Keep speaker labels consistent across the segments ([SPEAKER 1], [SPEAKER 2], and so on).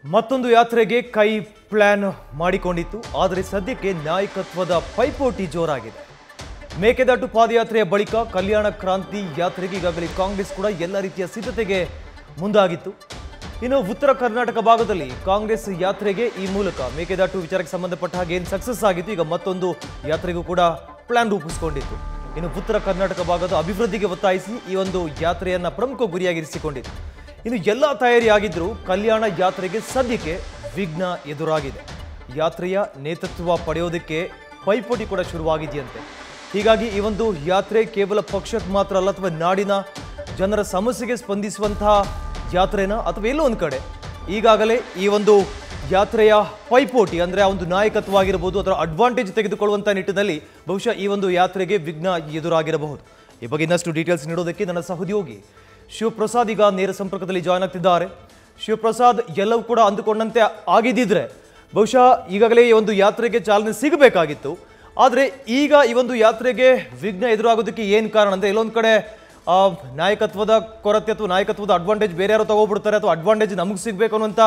[SPEAKER 1] ಮತ್ತೊಂದು ಯಾತ್ರೆಗೆ ಕೈ ಪ್ಲಾನ್ ಮಾಡಿಕೊಂಡಿತ್ತು ಆದರೆ ಸದ್ಯಕ್ಕೆ ನಾಯಕತ್ವದ ಪೈಪೋಟಿ ಜೋರಾಗಿದೆ ಮೇಕೆದಾಟು ಪಾದಯಾತ್ರೆಯ ಬಳಿಕ ಕಲ್ಯಾಣ ಕ್ರಾಂತಿ ಯಾತ್ರೆಗೆ ಈಗಾಗಲೇ ಕಾಂಗ್ರೆಸ್ ಕೂಡ ಎಲ್ಲ ರೀತಿಯ ಸಿದ್ಧತೆಗೆ ಮುಂದಾಗಿತ್ತು ಇನ್ನು ಉತ್ತರ ಕರ್ನಾಟಕ ಭಾಗದಲ್ಲಿ ಕಾಂಗ್ರೆಸ್ ಯಾತ್ರೆಗೆ ಈ ಮೂಲಕ ಮೇಕೆದಾಟು ವಿಚಾರಕ್ಕೆ ಸಂಬಂಧಪಟ್ಟ ಹಾಗೆ ಏನು ಸಕ್ಸಸ್ ಆಗಿತ್ತು ಈಗ ಮತ್ತೊಂದು ಯಾತ್ರೆಗೂ ಕೂಡ ಪ್ಲಾನ್ ರೂಪಿಸಿಕೊಂಡಿತ್ತು ಇನ್ನು ಉತ್ತರ ಕರ್ನಾಟಕ ಭಾಗದ ಅಭಿವೃದ್ಧಿಗೆ ಒತ್ತಾಯಿಸಿ ಈ ಒಂದು ಯಾತ್ರೆಯನ್ನ ಪ್ರಮುಖ ಗುರಿಯಾಗಿರಿಸಿಕೊಂಡಿತ್ತು ಇನ್ನು ಎಲ್ಲ ತಯಾರಿಯಾಗಿದ್ದರೂ ಕಲ್ಯಾಣ ಯಾತ್ರೆಗೆ ಸದ್ಯಕ್ಕೆ ವಿಘ್ನ ಎದುರಾಗಿದೆ ಯಾತ್ರೆಯ ನೇತೃತ್ವ ಪಡೆಯೋದಕ್ಕೆ ಪೈಪೋಟಿ ಕೂಡ ಶುರುವಾಗಿದೆಯಂತೆ ಹೀಗಾಗಿ ಈ ಒಂದು ಯಾತ್ರೆ ಕೇವಲ ಪಕ್ಷಕ್ಕೆ ಮಾತ್ರ ಅಲ್ಲ ಅಥವಾ ನಾಡಿನ ಜನರ ಸಮಸ್ಯೆಗೆ ಸ್ಪಂದಿಸುವಂತಹ ಯಾತ್ರೆನ ಅಥವಾ ಎಲ್ಲೋ ಒಂದು ಕಡೆ ಈಗಾಗಲೇ ಈ ಒಂದು ಯಾತ್ರೆಯ ಪೈಪೋಟಿ ಅಂದರೆ ಆ ಒಂದು ನಾಯಕತ್ವ ಆಗಿರಬಹುದು ಅದರ ಅಡ್ವಾಂಟೇಜ್ ತೆಗೆದುಕೊಳ್ಳುವಂಥ ನಿಟ್ಟಿನಲ್ಲಿ ಬಹುಶಃ ಈ ಒಂದು ಯಾತ್ರೆಗೆ ವಿಘ್ನ ಎದುರಾಗಿರಬಹುದು ಈ ಬಗ್ಗೆ ಇನ್ನಷ್ಟು ಡೀಟೇಲ್ಸ್ ನೀಡೋದಕ್ಕೆ ನನ್ನ ಸಹೋದ್ಯೋಗಿ ಶಿವಪ್ರಸಾದ್ ಈಗ ನೇರ ಸಂಪರ್ಕದಲ್ಲಿ ಜಾಯ್ನ್ ಆಗ್ತಿದ್ದಾರೆ ಶಿವಪ್ರಸಾದ್ ಎಲ್ಲವೂ ಕೂಡ ಅಂದುಕೊಂಡಂತೆ ಆಗಿದ್ದಿದ್ರೆ ಬಹುಶಃ ಈಗಾಗಲೇ ಈ ಒಂದು ಯಾತ್ರೆಗೆ ಚಾಲನೆ ಸಿಗಬೇಕಾಗಿತ್ತು ಆದರೆ ಈಗ ಈ ಒಂದು ಯಾತ್ರೆಗೆ ವಿಘ್ನ ಎದುರಾಗೋದಕ್ಕೆ ಏನು ಕಾರಣ ಅಂದರೆ ಎಲ್ಲೊಂದು ಕಡೆ ಆ, ನಾಯಕತ್ವದ ಕೊರತೆ ಅಥವಾ ನಾಯಕತ್ವದ ಅಡ್ವಾಂಟೇಜ್ ಬೇರೆ ಯಾರೋ ತಗೋಬಿಡ್ತಾರೆ ಅಥವಾ ಅಡ್ವಾಂಟೇಜ್ ನಮಗೆ ಸಿಗಬೇಕು ಅನ್ನುವಂಥ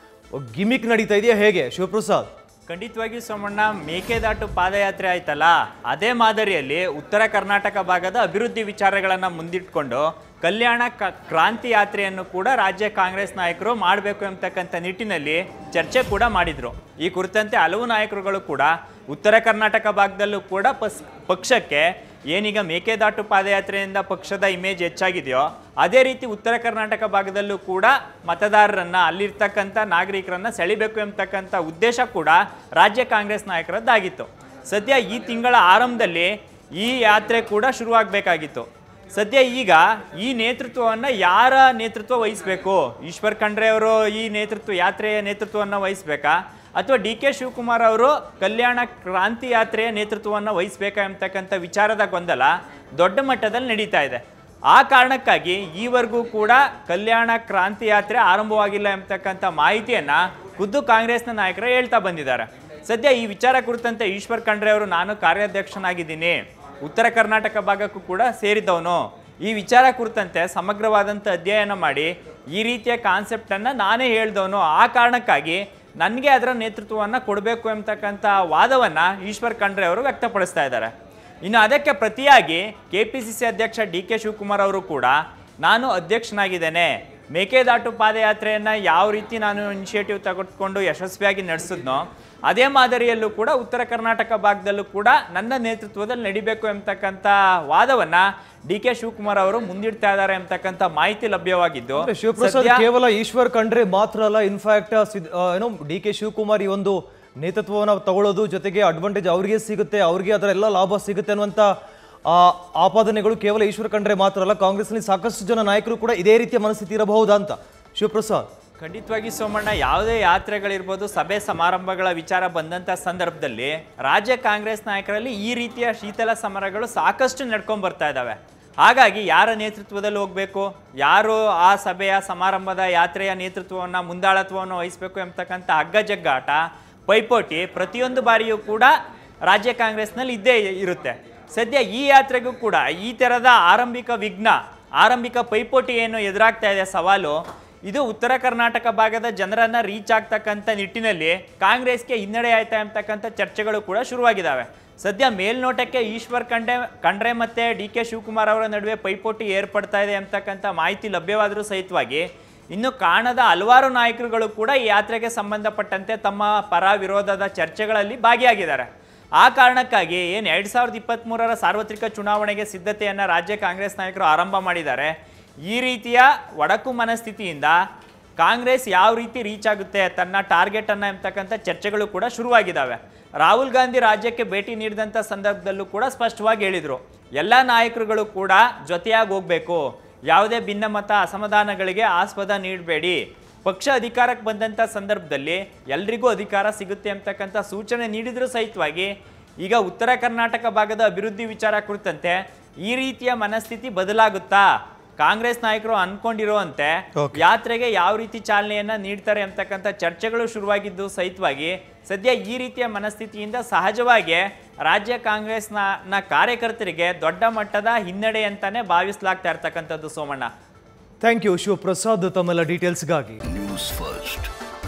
[SPEAKER 1] ಗಿಮಿಕ್ ನಡೀತಾ ಇದೆಯಾ ಹೇಗೆ ಶಿವಪ್ರಸಾದ್
[SPEAKER 2] ಖಂಡಿತವಾಗಿ ಸೋಮಣ್ಣ ಮೇಕೆದಾಟು ಪಾದಯಾತ್ರೆ ಆಯ್ತಲ್ಲ ಅದೇ ಮಾದರಿಯಲ್ಲಿ ಉತ್ತರ ಕರ್ನಾಟಕ ಭಾಗದ ಅಭಿವೃದ್ಧಿ ವಿಚಾರಗಳನ್ನು ಮುಂದಿಟ್ಕೊಂಡು ಕಲ್ಯಾಣ ಕ ಕ್ರಾಂತಿ ಯಾತ್ರೆಯನ್ನು ಕೂಡ ರಾಜ್ಯ ಕಾಂಗ್ರೆಸ್ ನಾಯಕರು ಮಾಡಬೇಕು ಎಂಬತಕ್ಕಂಥ ನಿಟ್ಟಿನಲ್ಲಿ ಚರ್ಚೆ ಕೂಡ ಮಾಡಿದರು ಈ ಕುರಿತಂತೆ ಹಲವು ನಾಯಕರುಗಳು ಕೂಡ ಉತ್ತರ ಕರ್ನಾಟಕ ಭಾಗದಲ್ಲೂ ಕೂಡ ಪಸ್ ಪಕ್ಷಕ್ಕೆ ಏನೀಗ ಮೇಕೆದಾಟು ಪಾದಯಾತ್ರೆಯಿಂದ ಪಕ್ಷದ ಇಮೇಜ್ ಹೆಚ್ಚಾಗಿದೆಯೋ ಅದೇ ರೀತಿ ಉತ್ತರ ಕರ್ನಾಟಕ ಭಾಗದಲ್ಲೂ ಕೂಡ ಮತದಾರರನ್ನ ಅಲ್ಲಿರ್ತಕ್ಕಂಥ ನಾಗರಿಕರನ್ನ ಸೆಳಿಬೇಕು ಎಂಬತಕ್ಕಂಥ ಉದ್ದೇಶ ಕೂಡ ರಾಜ್ಯ ಕಾಂಗ್ರೆಸ್ ನಾಯಕರದ್ದಾಗಿತ್ತು ಸದ್ಯ ಈ ತಿಂಗಳ ಆರಂಭದಲ್ಲಿ ಈ ಯಾತ್ರೆ ಕೂಡ ಶುರುವಾಗಬೇಕಾಗಿತ್ತು ಸದ್ಯ ಈಗ ಈ ನೇತೃತ್ವವನ್ನು ಯಾರ ನೇತೃತ್ವ ವಹಿಸಬೇಕು ಈಶ್ವರ್ ಖಂಡ್ರೆ ಅವರು ಈ ನೇತೃತ್ವ ಯಾತ್ರೆಯ ನೇತೃತ್ವವನ್ನು ವಹಿಸಬೇಕಾ ಅಥವಾ ಡಿ ಕೆ ಶಿವಕುಮಾರ್ ಅವರು ಕಲ್ಯಾಣ ಕ್ರಾಂತಿ ಯಾತ್ರೆಯ ನೇತೃತ್ವವನ್ನು ವಹಿಸಬೇಕಾ ಎಂಬತಕ್ಕಂಥ ವಿಚಾರದ ಗೊಂದಲ ದೊಡ್ಡ ಮಟ್ಟದಲ್ಲಿ ನಡೀತಾ ಇದೆ ಆ ಕಾರಣಕ್ಕಾಗಿ ಈವರೆಗೂ ಕೂಡ ಕಲ್ಯಾಣ ಕ್ರಾಂತಿ ಯಾತ್ರೆ ಆರಂಭವಾಗಿಲ್ಲ ಎಂಬತಕ್ಕಂಥ ಮಾಹಿತಿಯನ್ನು ಖುದ್ದು ಕಾಂಗ್ರೆಸ್ನ ನಾಯಕರು ಹೇಳ್ತಾ ಬಂದಿದ್ದಾರೆ ಸದ್ಯ ಈ ವಿಚಾರ ಕುರಿತಂತೆ ಈಶ್ವರ್ ಖಂಡ್ರೆ ಅವರು ನಾನು ಕಾರ್ಯಾಧ್ಯಕ್ಷನಾಗಿದ್ದೀನಿ ಉತ್ತರ ಕರ್ನಾಟಕ ಭಾಗಕ್ಕೂ ಕೂಡ ಸೇರಿದವನು ಈ ವಿಚಾರ ಕುರಿತಂತೆ ಸಮಗ್ರವಾದಂಥ ಅಧ್ಯಯನ ಮಾಡಿ ಈ ರೀತಿಯ ಕಾನ್ಸೆಪ್ಟನ್ನು ನಾನೇ ಹೇಳ್ದವನು ಆ ಕಾರಣಕ್ಕಾಗಿ ನನಗೆ ಅದರ ನೇತೃತ್ವವನ್ನು ಕೊಡಬೇಕು ಎಂಬತಕ್ಕಂಥ ವಾದವನ್ನು ಈಶ್ವರ್ ಖಂಡ್ರೆ ಅವರು ವ್ಯಕ್ತಪಡಿಸ್ತಾ ಇದ್ದಾರೆ ಇನ್ನು ಅದಕ್ಕೆ ಪ್ರತಿಯಾಗಿ ಕೆ ಪಿ ಸಿ ಸಿ ಅಧ್ಯಕ್ಷ ಡಿ ಕೆ ಶಿವಕುಮಾರ್ ಅವರು ಕೂಡ ನಾನು ಅಧ್ಯಕ್ಷನಾಗಿದ್ದೇನೆ ಮೇಕೆದಾಟು ಪಾದಯಾತ್ರೆಯನ್ನು ಯಾವ ರೀತಿ ನಾನು ಇನಿಷಿಯೇಟಿವ್ ತೆಗೆದುಕೊಂಡು ಯಶಸ್ವಿಯಾಗಿ ನಡೆಸಿದ್ನೋ ಅದೇ ಮಾದರಿಯಲ್ಲೂ ಕೂಡ ಉತ್ತರ ಕರ್ನಾಟಕ ಭಾಗದಲ್ಲೂ ಕೂಡ ನನ್ನ ನೇತೃತ್ವದಲ್ಲಿ ನಡಿಬೇಕು ಎಂಬತಕ್ಕಂಥ ವಾದವನ್ನು ಡಿ ಕೆ ಶಿವಕುಮಾರ್ ಅವರು ಮುಂದಿಡ್ತಾ ಇದ್ದಾರೆ ಎಂಬತಕ್ಕಂಥ ಮಾಹಿತಿ ಲಭ್ಯವಾಗಿದ್ದು
[SPEAKER 1] ಅಂದ್ರೆ ಶಿವಪ್ರಸಾದ್
[SPEAKER 2] ಸದ್ಯ-
[SPEAKER 1] ಕೇವಲ ಈಶ್ವರ್ ಖಂಡ್ರೆ ಮಾತ್ರ ಅಲ್ಲ ಇನ್ಫ್ಯಾಕ್ಟ್ ಏನೋ ಡಿ ಕೆ ಶಿವಕುಮಾರ್ ಈ ಒಂದು ನೇತೃತ್ವವನ್ನು ತಗೊಳ್ಳೋದು ಜೊತೆಗೆ ಅಡ್ವಾಂಟೇಜ್ ಅವರಿಗೆ ಸಿಗುತ್ತೆ ಅವರಿಗೆ ಅದರ ಎಲ್ಲ ಲಾಭ ಸಿಗುತ್ತೆ ಅನ್ನುವಂಥ ಆ, ಆಪಾದನೆಗಳು ಕೇವಲ ಈಶ್ವರ್ ಖಂಡ್ರೆ ಮಾತ್ರ ಅಲ್ಲ ಕಾಂಗ್ರೆಸ್ನಲ್ಲಿ ಸಾಕಷ್ಟು ಜನ ನಾಯಕರು ಕೂಡ ಇದೇ ರೀತಿಯ ಮನಸ್ಥಿತಿ ಇರಬಹುದಾ ಅಂತ ಶಿವಪ್ರಸಾದ್
[SPEAKER 2] ಖಂಡಿತವಾಗಿ ಸೋಮಣ್ಣ ಯಾವುದೇ ಯಾತ್ರೆಗಳಿರ್ಬೋದು ಸಭೆ ಸಮಾರಂಭಗಳ ವಿಚಾರ ಬಂದಂಥ ಸಂದರ್ಭದಲ್ಲಿ ರಾಜ್ಯ ಕಾಂಗ್ರೆಸ್ ನಾಯಕರಲ್ಲಿ ಈ ರೀತಿಯ ಶೀತಲ ಸಮರಗಳು ಸಾಕಷ್ಟು ನಡ್ಕೊಂಡ್ ಬರ್ತಾ ಇದ್ದಾವೆ ಹಾಗಾಗಿ ಯಾರ ನೇತೃತ್ವದಲ್ಲಿ ಹೋಗಬೇಕು ಯಾರು ಆ ಸಭೆಯ ಸಮಾರಂಭದ ಯಾತ್ರೆಯ ನೇತೃತ್ವವನ್ನು ಮುಂದಾಳತ್ವವನ್ನು ವಹಿಸಬೇಕು ಎಂಬತಕ್ಕಂಥ ಹಗ್ಗಜಗ್ಗಾಟ ಪೈಪೋಟಿ ಪ್ರತಿಯೊಂದು ಬಾರಿಯೂ ಕೂಡ ರಾಜ್ಯ ಕಾಂಗ್ರೆಸ್ನಲ್ಲಿ ಇದ್ದೇ ಇರುತ್ತೆ ಸದ್ಯ ಈ ಯಾತ್ರೆಗೂ ಕೂಡ ಈ ಥರದ ಆರಂಭಿಕ ವಿಘ್ನ ಆರಂಭಿಕ ಪೈಪೋಟಿ ಏನು ಎದುರಾಗ್ತಾ ಇದೆ ಸವಾಲು ಇದು ಉತ್ತರ ಕರ್ನಾಟಕ ಭಾಗದ ಜನರನ್ನ ರೀಚ್ ಆಗ್ತಕ್ಕಂಥ ನಿಟ್ಟಿನಲ್ಲಿ ಕಾಂಗ್ರೆಸ್ಗೆ ಹಿನ್ನಡೆ ಆಯ್ತಾ ಎಂಬತಕ್ಕಂಥ ಚರ್ಚೆಗಳು ಕೂಡ ಶುರುವಾಗಿದ್ದಾವೆ ಸದ್ಯ ಮೇಲ್ನೋಟಕ್ಕೆ ಈಶ್ವರ್ ಖಂಡ್ರೆ ಖಂಡ್ರೆ ಮತ್ತೆ ಡಿ ಕೆ ಶಿವಕುಮಾರ್ ಅವರ ನಡುವೆ ಪೈಪೋಟಿ ಏರ್ಪಡ್ತಾ ಇದೆ ಎಂಬತಕ್ಕಂಥ ಮಾಹಿತಿ ಲಭ್ಯವಾದರೂ ಸಹಿತವಾಗಿ ಇನ್ನು ಕಾಣದ ಹಲವಾರು ನಾಯಕರುಗಳು ಕೂಡ ಈ ಯಾತ್ರೆಗೆ ಸಂಬಂಧಪಟ್ಟಂತೆ ತಮ್ಮ ಪರ ವಿರೋಧದ ಚರ್ಚೆಗಳಲ್ಲಿ ಭಾಗಿಯಾಗಿದ್ದಾರೆ ಆ ಕಾರಣಕ್ಕಾಗಿ ಏನು ಎರಡು ಸಾವಿರದ ಇಪ್ಪತ್ತ್ಮೂರರ ಸಾರ್ವತ್ರಿಕ ಚುನಾವಣೆಗೆ ಸಿದ್ಧತೆಯನ್ನು ರಾಜ್ಯ ಕಾಂಗ್ರೆಸ್ ನಾಯಕರು ಆರಂಭ ಮಾಡಿದ್ದಾರೆ ಈ ರೀತಿಯ ಒಡಕು ಮನಸ್ಥಿತಿಯಿಂದ ಕಾಂಗ್ರೆಸ್ ಯಾವ ರೀತಿ ರೀಚ್ ಆಗುತ್ತೆ ತನ್ನ ಟಾರ್ಗೆಟ್ ಅನ್ನ ಎಂಬತಕ್ಕಂಥ ಚರ್ಚೆಗಳು ಕೂಡ ಶುರುವಾಗಿದ್ದಾವೆ ರಾಹುಲ್ ಗಾಂಧಿ ರಾಜ್ಯಕ್ಕೆ ಭೇಟಿ ನೀಡಿದಂಥ ಸಂದರ್ಭದಲ್ಲೂ ಕೂಡ ಸ್ಪಷ್ಟವಾಗಿ ಹೇಳಿದರು ಎಲ್ಲ ನಾಯಕರುಗಳು ಕೂಡ ಜೊತೆಯಾಗಿ ಹೋಗಬೇಕು ಯಾವುದೇ ಭಿನ್ನಮತ ಅಸಮಾಧಾನಗಳಿಗೆ ಆಸ್ಪದ ನೀಡಬೇಡಿ ಪಕ್ಷ ಅಧಿಕಾರಕ್ಕೆ ಬಂದಂಥ ಸಂದರ್ಭದಲ್ಲಿ ಎಲ್ರಿಗೂ ಅಧಿಕಾರ ಸಿಗುತ್ತೆ ಅಂತಕ್ಕಂಥ ಸೂಚನೆ ನೀಡಿದರೂ ಸಹಿತವಾಗಿ ಈಗ ಉತ್ತರ ಕರ್ನಾಟಕ ಭಾಗದ ಅಭಿವೃದ್ಧಿ ವಿಚಾರ ಕುರಿತಂತೆ ಈ ರೀತಿಯ ಮನಸ್ಥಿತಿ ಬದಲಾಗುತ್ತಾ ಕಾಂಗ್ರೆಸ್ ನಾಯಕರು ಅನ್ಕೊಂಡಿರುವಂತೆ
[SPEAKER 1] Okay.
[SPEAKER 2] ಯಾತ್ರೆಗೆ ಯಾವ ರೀತಿ ಚಾಲನೆಯನ್ನ ನೀಡ್ತಾರೆ ಅಂತಕ್ಕಂಥ ಚರ್ಚೆಗಳು ಶುರುವಾಗಿದ್ದು ಸಹಿತವಾಗಿ ಸದ್ಯ ಈ ರೀತಿಯ ಮನಸ್ಥಿತಿಯಿಂದ ಸಹಜವಾಗಿ ರಾಜ್ಯ ಕಾಂಗ್ರೆಸ್ನ ನ ಕಾರ್ಯಕರ್ತರಿಗೆ ದೊಡ್ಡ ಮಟ್ಟದ ಹಿನ್ನಡೆ ಅಂತಾನೆ ಭಾವಿಸಲಾಗ್ತಾ ಇರ್ತಕ್ಕಂಥದ್ದು ಸೋಮಣ್ಣ
[SPEAKER 1] ಥ್ಯಾಂಕ್ ಯು ಶಿವಪ್ರಸಾದ್ ತಮ್ಮೆಲ್ಲ ಡೀಟೇಲ್ಸ್ಗಾಗಿ
[SPEAKER 3] ನ್ಯೂಸ್ ಫಸ್ಟ್ ಪ್ರತಿ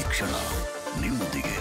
[SPEAKER 3] ಕ್ಷಣ ನಿಮ್ಮೊಂದಿಗೆ